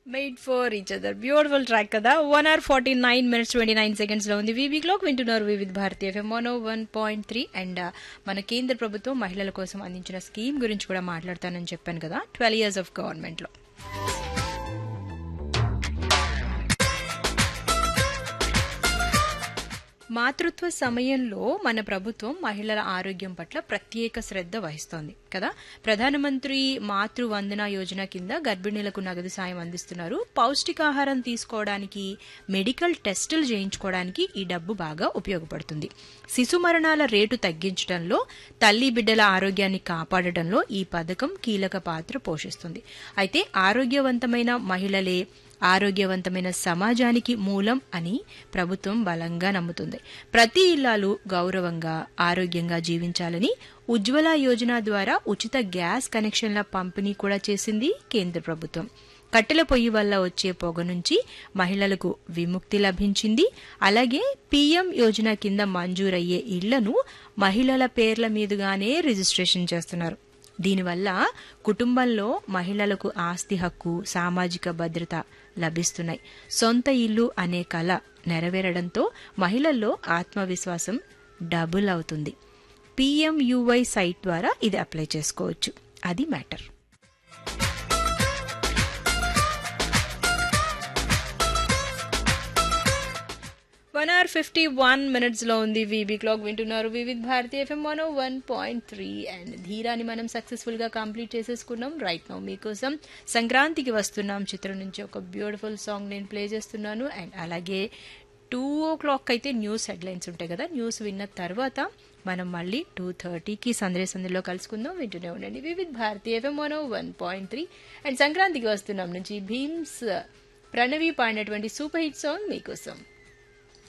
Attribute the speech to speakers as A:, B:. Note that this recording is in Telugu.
A: made for each other beautiful track కదా one hour forty nine minutes twenty nine seconds లో ఉంది వీవీ క్లాక్ వింటున్నారు Vividh Bharati FM mono one point three and మన కేంద్ర ప్రభుత్వం మహిళల కోసం అందించిన స్కీమ్ గురించి కూడా మాట్లాడతానని చెప్పాను కదా ట్వెల్వ్ ఇయర్స్ ఆఫ్ గవర్నమెంట్ లో మాతృత్వ సమయంలో మన ప్రభుత్వం మహిళల ఆరోగ్యం పట్ల ప్రత్యేక శ్రద్ధ వహిస్తోంది కదా ప్రధానమంత్రి మాతృ వందన యోజన కింద గర్భిణీలకు నగదు సాయం అందిస్తున్నారు పౌష్టికాహారం తీసుకోవడానికి మెడికల్ టెస్టులు చేయించుకోవడానికి ఈ డబ్బు బాగా ఉపయోగపడుతుంది శిశు మరణాల రేటు తగ్గించడంలో తల్లి బిడ్డల ఆరోగ్యాన్ని కాపాడటంలో ఈ పథకం కీలక పాత్ర పోషిస్తుంది అయితే ఆరోగ్యవంతమైన మహిళలే ఆరోగ్యవంతమైన సమాజానికి మూలం అని ప్రభుత్వం బలంగా నమ్ముతుంది ప్రతి ఇల్లాలు గౌరవంగా ఆరోగ్యంగా జీవించాలని ఉజ్వల యోజన ద్వారా ఉచిత గ్యాస్ కనెక్షన్ల పంపిణీ కూడా చేసింది కేంద్ర ప్రభుత్వం కట్టెల పొయ్యి వల్ల వచ్చే పొగ నుంచి మహిళలకు విముక్తి లభించింది అలాగే పీఎం యోజన కింద మంజూరయ్యే ఇళ్లను మహిళల పేర్ల మీదుగానే రిజిస్ట్రేషన్ చేస్తున్నారు దీనివల్ల కుటుంబంలో మహిళలకు ఆస్తి హక్కు సామాజిక భద్రత లభిస్తున్నాయి సొంత ఇల్లు అనే కళ నెరవేరడంతో మహిళల్లో ఆత్మవిశ్వాసం డబుల్ అవుతుంది పిఎంయువై సైట్ ద్వారా ఇది అప్లై చేసుకోవచ్చు అది matter one hour fifty one minutes లో ఉంది వీబీ క్లాక్ వింటున్నారు Vividh Bharati FM one one point three and ధీరాని మనం సక్సెస్ఫుల్ గా కంప్లీట్ చేసేసుకున్నాం రైట్ నౌ మీకోసం సంక్రాంతికి వస్తున్నాం చిత్రం నుంచి ఒక బ్యూటిఫుల్ సాంగ్ నేను ప్లే చేస్తున్నాను అండ్ అలాగే టూ ఓ క్లాక్ అయితే న్యూస్ హెడ్లైన్స్ ఉంటాయి కదా న్యూస్ విన్న తర్వాత మనం మళ్ళీ టూ థర్టీకి సందడి సందడిలో కలుసుకుందాం వింటూనే ఉండండి Vividh Bharati FM one one point three and సంక్రాంతికి వస్తున్నాం నుంచి భీమ్స్ ప్రణవి పాడినటువంటి సూపర్ హిట్ సాంగ్ మీకోసం